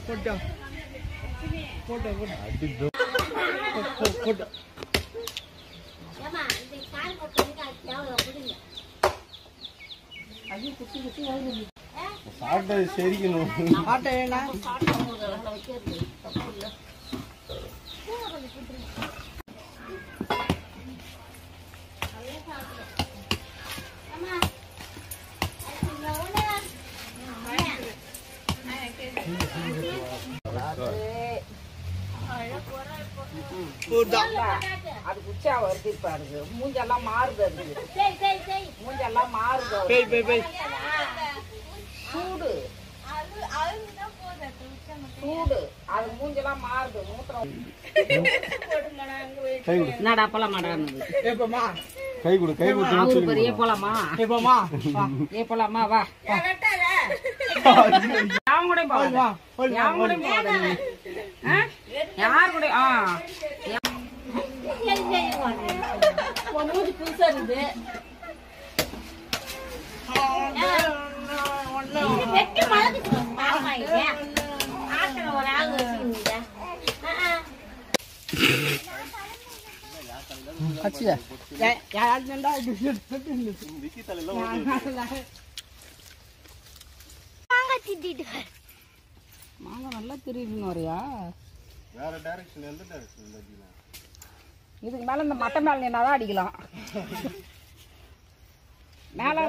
Photo photo photo அடிச்சோ photo ஏம்மா, இந்த கால் கொட்டதுக்கு அது தேவை, கொடுங்க. சாப்பிட்டது செரிக்கணும் ஆட்டோ ஏண்ணா ஏம்மா, அது இங்க ஒண்ணு. போட்டா அது குச்சா வருது இப்ப அதுக்கு மூஞ்செல்லாம் மாறுது அதுக்கு சரி, சரி, சரி. மூஞ்செல்லாம் மாறுது அதுக்கு. பேய் பேய் பேய் சூடு சூடு அது மூஞ்செல்லாம் மாறுது மூத்திரம் கை கொடு என்னடா போலாம் மாடான்னு எப்பமா கை கொடு கை கொடுத்து அவரு சொல்லி பெரிய போலாமா எப்பமா ஏ போலாமா வா யான் கூட வா போகாத வா யான் கூட போகாத நீ. ஆ? யார் கூட ஆ சரி, சரி, போடு. உன் மூஞ்சி புதுசா இருக்குது. இது வெட்டி மலர்ந்துச்சு. ஆமா, இது. ஆட்டுற ஒரு ஆள் வச்சுக்கிங்க. ஆ, ஆ. அச்சியா யாருடா இது விக்கி தலையில மாங்காய் திட்டிட்டு வா. மாங்க நல்லா தெரியுதுங்க வரையா வேற டைரக்ஷன் எந்த டைரக்ஷன் அடிக்கலாம் இதுக்கு மேல இந்த மட்டை மேல நின்னாதான் அடிக்கலாம் மேல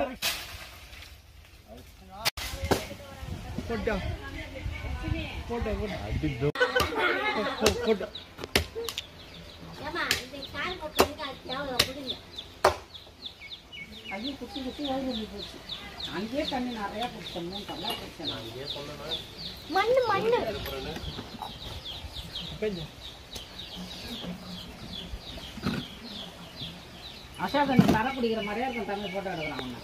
போட்டோ போட்டோ போட்டோ அடிச்சோ போட்டோ ஏம்மா, இந்த கால் கொட்டதுக்கு அது தேவை, கொடுங்க. அங்கேயே குத்தி குத்தி ஓடி போச்சு அங்கேயே தண்ணி நிறைய குடிச்சோம் நல்லா குடிச்சேன் மண்ணு மண்ணு பெஞ்சு அசோகன் தர குடிக்கிற மாதிரியே இருக்கும் தண்ணி போட்டு எடுக்கிறான் அவனை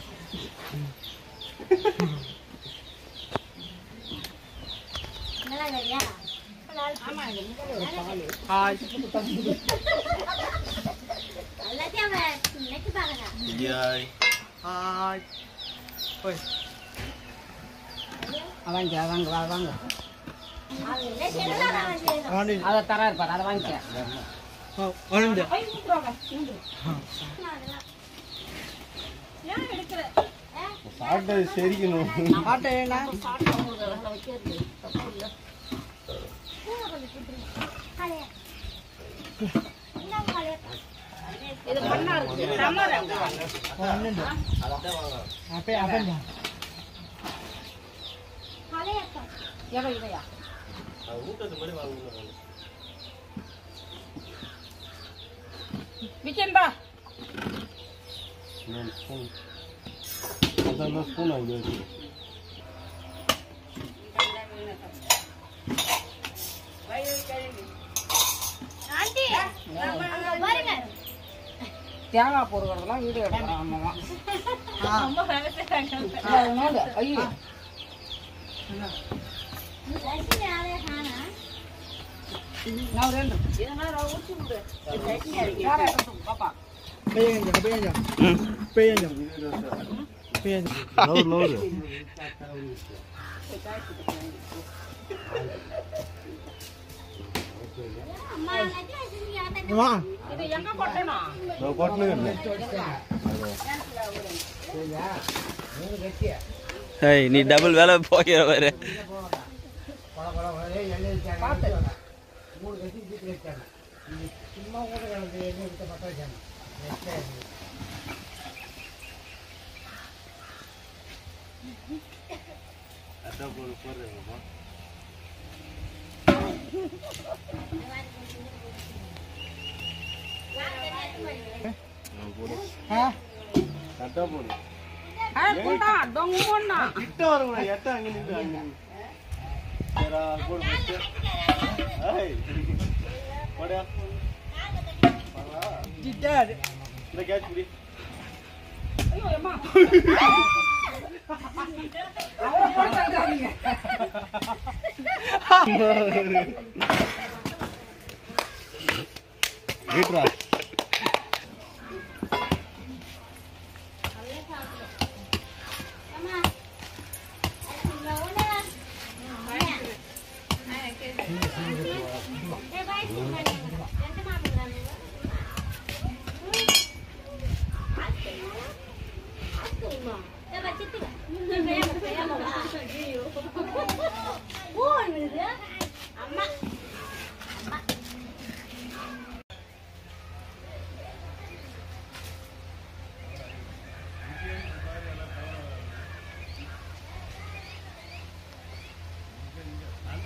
நல்லா இல்லையா ஆமா இது முதல்ல ஒரு பால் ஹாய் எல்லாத்தையும் அவன் நினைச்சு பாருங்க ஜாய் ஹாய் ஓய் வாங்க வாங்க வா வாங்க அவன் என்ன செய்யலாம் அவன் செய்யணும் ஆனி அதை தர இருப்பார் அதை வாங்கிக்க ஆனந்த சாப்பிட்டது செரிக்கணும் ஆட்டோ ஏண்ணா காளையா இந்தாங்க காளையா இது பண்ணா இருக்கு டம்ளர் எங்க? ஆனந்த அப்பே அப்பே காளையாக்கா எவை இவையா ஊட்டத்து மாதிரி வாங்கணும் விக்கேன்பா ஸ்பூன் அதான் ஸ்பூன் வாங்கி வச்சு ஆண்டி அங்க பாருங்க தேங்காய் பொறுக்கிறதெல்லாம் வீடியோ எடுக்கிறான் அம்மா அதனால ஐயோ லட்சுமி ஆளைய காணா நான் ரெண்டு இதனால ஊற்றி விடு வேற எடுத்து பாப்பா பேயஞ்சா பேயஞ்சா பேயஞ்சா பேயஞ்சா லவர் லவர் அம்மா எல்லாத்தையும் வச்சிருக்கீங்க அதை வா இது எங்க கொட்டணும் நான் கொட்டணும் இல்லை ஏய் நீ டபுள் வேலை போகிற பாரு அதான் போடு போடுறேங்கம்மா போடு ஆ கரெக்டாக போடு ஆ குண்டா டொங்குண்டா கிட்ட வரக்கூட எட்ட அங்கே நின்று அங்கே நின்று சரி அது போடு ஃபஸ்ட்டு ஏய் போடா டிட்டர் இந்த கேட்ச் பிடி ஐயோ அம்மா அவரை போட்டு தள்ளாதீங்க. வீட்ரா அம்மா அது இங்க ஒண்ணு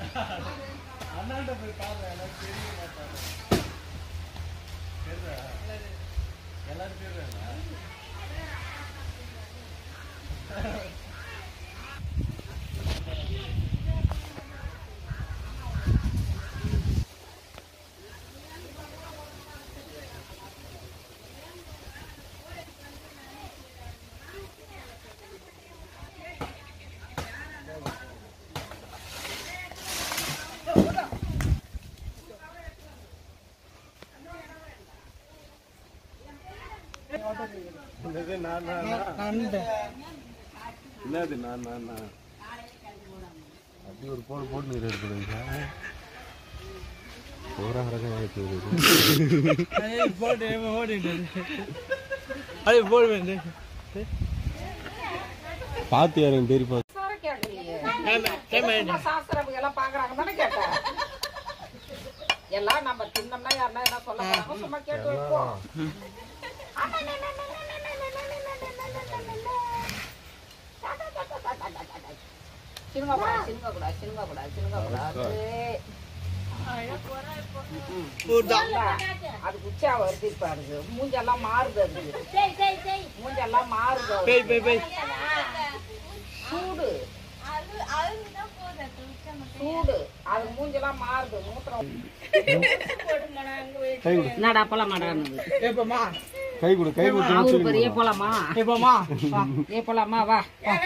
அண்ணாண்ட போய் பாரு எனக்கு தெரிய மாட்டாங்க தெரியுதா எல்லாரும் தெரியுதா என்னது நான் நான் நான்? நான் வந்துட்டேன் என்னது நான் நான் நான் அப்படி ஒரு போடு போட்டு நீர் எடுக்கணுங்க ஒரு ரகம் ஆயிடுச்சு அதே போட்டு ஓடிட்டு அதே போட வேண்டிய பார்த்து யாரும் தெரியும் சும்மா சாஸ்திரம் எல்லாம் பாக்குறாங்க தானே கேட்டேன் எல்லாம் நம்ம தின்னம்னா யாருன்னா என்ன சொல்ல போறாங்க சும்மா கேட்டு வைப்போம் சினுங்க கூடாது சினுங்க கூடாது சினுங்க கூடாது சினுங்க கூடாது அது குச்சா வருது பாருங்க மூஞ்செல்லாம் மாறுது அது சரி சரி சரி மூஞ்செல்லாம் மாறுது அது. பேய் பேய் பேய் சூடு சூடு அது மூஞ்செல்லாம் மாறுது மூத்திரம் என்னடா போலாமாடான்னு ஏப்பமா கை கொடு கை கொடு அவரு பெரிய போலாமா ஏப்பமா வா ஏ போலாமா வா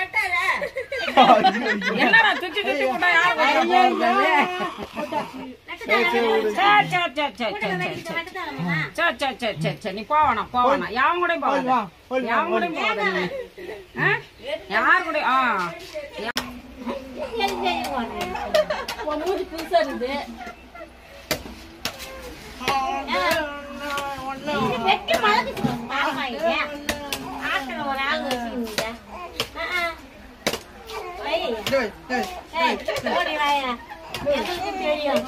என்னடா துச்சு துச்சு போட்டா யார் வருது? சரி, சரி, சரி, சரி, சரி, சரி, சரி. சரி, சரி, சரி, சரி, சரி, நீ போவேணாம், போவேணாம். யார் கூடயும் போகாத. வா, போய் வா, யார் கூடயும் போகாத நீ. ஆ? யார் கூட ஆ சரி சரி உன் மூஞ்சி புதுசா இருக்குது இது வெட்டி மழக்கு பாருமா இது ஆக்கிற ஒரு ஆள் வச்சுக்கிங்க டேய் டேய் ஓடி வாயா எங்களுக்கும் தெரியும்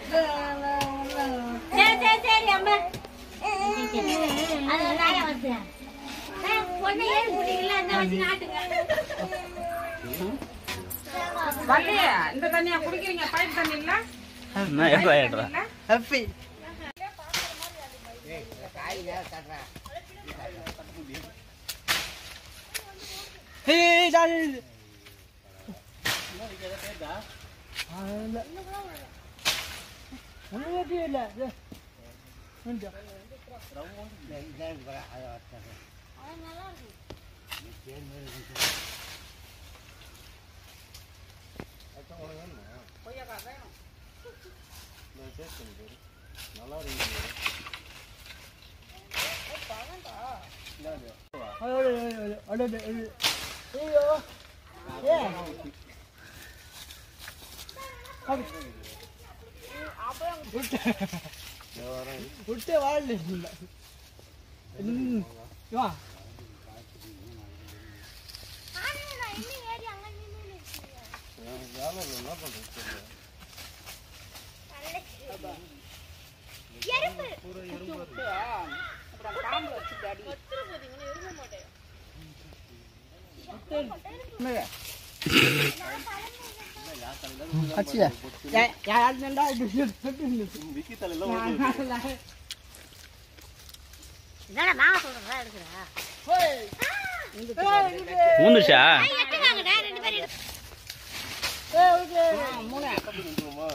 சரி சரி சரி அம்மா அது ஒரு நாயா வந்து பொண்ணு ஏறி போட்டீங்களா இந்த வச்சு நாட்டுங்க வள்ளி, இந்த தண்ணியா குடிக்கிறீங்க பைப் தண்ணி இல்ல நான் எப்போ ஆயிடுறேன் ஹாப்பி ஏய் டாடி ஒன்றும் இல்லை வந்து விட்டு வாழ்ல வா அச்சியா யார் நண்டா விக்கி தலையில ஓடுது. என்னடா நான் சொல்றேன் எடுக்கிறா ஊந்துச்சா எட்டுக்காங்கடா ரெண்டு பேரும் எடு. நின்றுமா?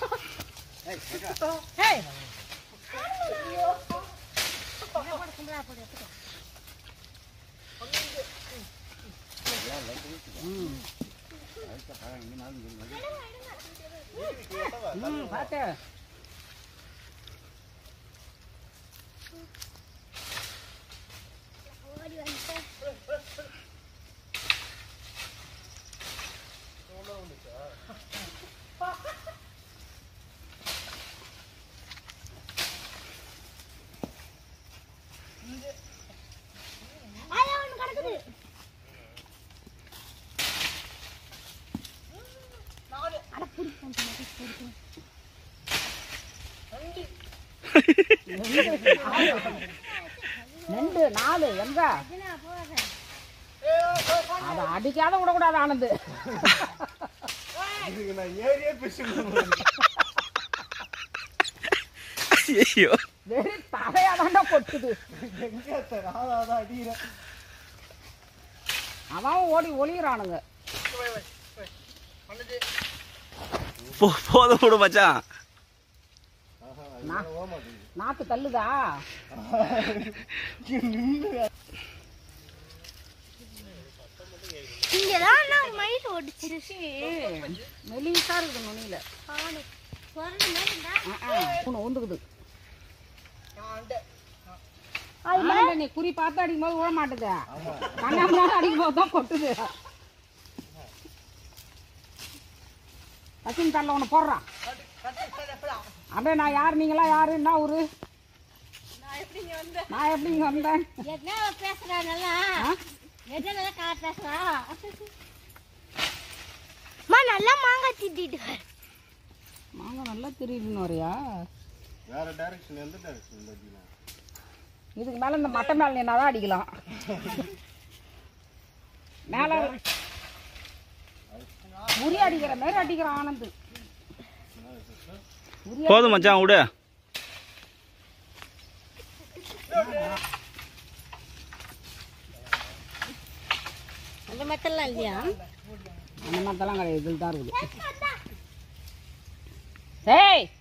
பாத்து அதான் ஒண்ணு கிடக்குது ரெண்டு நாலு எங்க அத அடிக்காத விடக்கூடாது ஆனந்து இதுக்கு நான் ஏரியே பேசுகிறேன் ஐயோ வெறும் தலையாதாண்டா கொட்டுது எங்கே ராதாதான் அடிக்கிறேன் அவன் ஓடி ஒளிகிறானுங்க போ போதும் விடு மச்சான் நா- நாக்கு தள்ளுதா இங்கதான் நான் மயில் ஓடிச்சிருச்சு மெலிசா இருக்குது நுனியில அவனு குரல் மாதிரி இருந்தா ஒன்று ஒந்துக்குது ஆமாண்டா, நீ குறி பார்த்து அடிக்கும் போது விழ மாட்டுது கண்ணாமலாம் அடிக்கும் போது தான் கொட்டுது சச்சின் தரல ஒன்று போடுறான் அப்படியே நான் யார் நீங்களா யாரு என்ன ஊரு நான் எப்படி இங்க வந்தேன் என்ன பேசுறா நல்லா ஆ? எது நல்லா கா பேசுறா அம்மா நல்லா மாங்காய் திட்டிட்டு மாங்க நல்லா தெரியுதுன்னு வரையா வேற டைரக்ஷன் எந்த டைரக்ஷன் அடிக்கலாம் இதுக்கு மேல இந்த மட்டை மேல நின்னா தான் அடிக்கலாம் மேல உரி அடிக்கிற மாதிரி அடிக்கிறான் ஆனந்த் உரி போதும் மச்சான் விடு அந்த மெத்தெல்லாம் இல்லையா அந்த மாதிரிலாம் கிடையாது இதில் தான் இருக்குது ஏய்